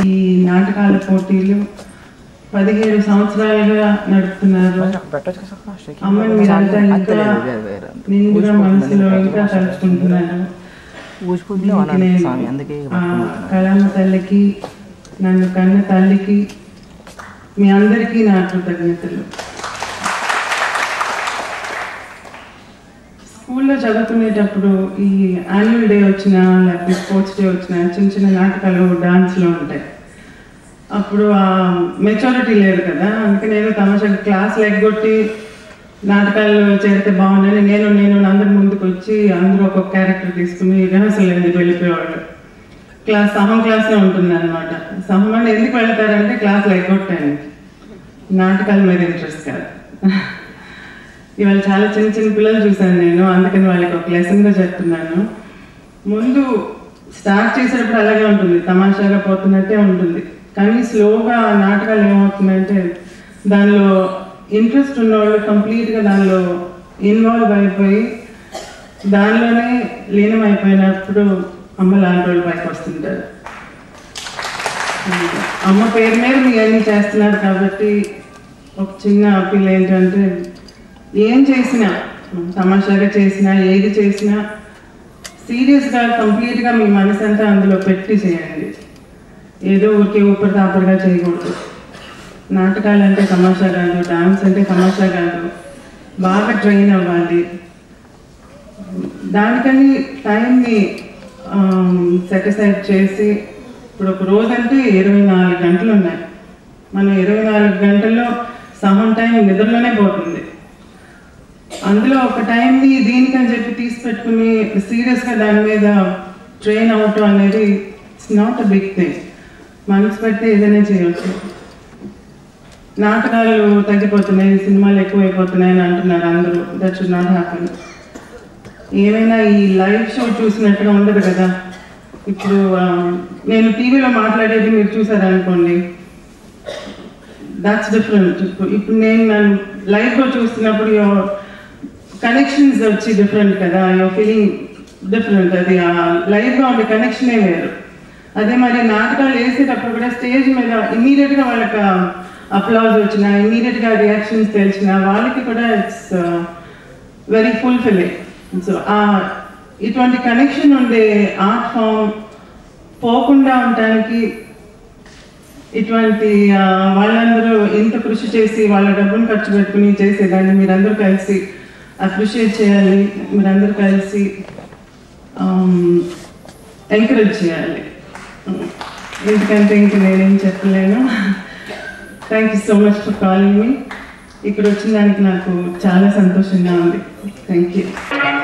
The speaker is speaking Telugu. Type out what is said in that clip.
ఈ నాటకాల పోటీలు పదిహేడు సంవత్సరాలుగా నడుపుతున్నారు అమ్మని మీరంతా ఇంకా నిండుగా మనసులో ఇంకా తలుచుకుంటున్నారు దీనికి నేను, ఆ, కళామ తల్లికి నన్ను కన్న తల్లికి మీ అందరికీ నా కృతజ్ఞతలు స్కూల్లో చదువుకునేటప్పుడు ఈ యాన్యువల్ డే వచ్చినా లేకపోతే స్పోర్ట్స్ డే వచ్చినా చిన్న చిన్న నాటకాలు డాన్స్లో ఉంటాయి అప్పుడు ఆ మెచ్యూరిటీ లేదు కదా అందుకే నేను తమాషాగా క్లాస్ ఎగ్గొట్టి నాటకాల్లో చేరితే బాగుందని నేను నేను అందరి ముందుకు వచ్చి అందరూ ఒక్కొక్క క్యారెక్టర్ తీసుకుని రిహర్సల్ ఎందుకు వెళ్ళిపోయేవాళ్ళు క్లాస్ సహం క్లాస్లో ఉంటుంది అనమాట సహం అంటే ఎందుకు వెళ్తారంటే క్లాస్లో ఎగ్గొట్టాను నాటకాల మీద ఇంట్రెస్ట్ కాదు ఇవాళ చాలా చిన్న చిన్న పిల్లలు చూశాను నేను అందుకని వాళ్ళకి ఒక లెసన్గా చెప్తున్నాను ముందు స్టార్ట్ చేసేటప్పుడు అలాగే ఉంటుంది తమాషాగా పోతున్నట్టే ఉంటుంది కానీ స్లోగా నాటకాలు ఏమవుతున్నాయంటే దానిలో ఇంట్రెస్ట్ ఉన్నవాళ్ళు కంప్లీట్గా దానిలో ఇన్వాల్వ్ అయిపోయి దానిలోనే లీనమైపోయినప్పుడు అమ్మ లాంటి వాళ్ళు పైకి వస్తుంటారు అమ్మ పేరు మీద మీ అన్ని చేస్తున్నారు కాబట్టి ఒక చిన్న అప్పీల్ ఏంటంటే ఏం చేసినా తమాషాగా చేసినా ఏది చేసినా సీరియస్గా కంప్లీట్గా మీ మనసు అంతా అందులో పెట్టి చేయండి ఏదో ఊరికే ఊపిరి తాపరిగా చేయకూడదు నాటకాలు అంటే తమాషా కాదు డాన్స్ అంటే తమాషా కాదు బాగా ట్రైన్ అవ్వాలి దానికని టైంని సెటిసైడ్ చేసి ఇప్పుడు ఒక రోజు అంటే ఇరవై నాలుగు గంటలు ఉన్నాయి మనం ఇరవై నాలుగు గంటల్లో సహం టైం నిద్రలోనే పోతుంది అందులో ఒక టైంని దీనికని చెప్పి తీసి పెట్టుకుని సీరియస్గా దాని మీద ట్రైన్ అవ్వటం అనేది it's not a big thing మనసు పెడితే ఏదైనా చేయవచ్చు నాటకాలు తగ్గిపోతున్నాయి సినిమాలు ఎక్కువైపోతున్నాయి అని అంటున్నారు అందరూ దట్ షుడ్ నాట్ హ్యాపన్ ఏమైనా ఈ లైవ్ షో చూసినట్టుగా ఉండదు కదా ఇప్పుడు ఆ, నేను టీవీలో మాట్లాడేది మీరు చూసారనుకోండి దాట్స్ డిఫరెంట్ ఇప్పుడు నేను నన్ను లైవ్లో చూస్తున్నప్పుడు యువర్ కనెక్షన్స్ వచ్చి డిఫరెంట్ కదా యువర్ ఫీలింగ్ డిఫరెంట్ అది లైవ్గా ఉండే కనెక్షనే వేరు అదే మరి నాటకాలు వేసేటప్పుడు కూడా స్టేజ్ మీద ఇమ్మీడియట్గా వాళ్ళకి అప్లాజ్ వచ్చిన ఇమ్మీడియట్గా రియాక్షన్స్ తెలిసిన వాళ్ళకి కూడా ఇట్స్ వెరీ ఫుల్ఫిల్లింగ్ సో ఇటువంటి కనెక్షన్ ఉండే ఆర్ట్ ఫామ్ పోకుండా ఉండటానికి ఇటువంటి ఆ, వాళ్ళందరూ ఇంత కృషి చేసి వాళ్ళ డబ్బును ఖర్చు పెట్టుకుని చేసేదాన్ని మీరందరూ కలిసి అప్రిషియేట్ చేయాలి మీరందరూ కలిసి ఎంకరేజ్ చేయాలి ఎందుకంటే ఇంక నేనేం చెప్పలేను thank you so much for calling మీ ఇక్కడ వచ్చిన దానికి నాకు చాలా సంతోషంగా ఉంది థ్యాంక్ యూ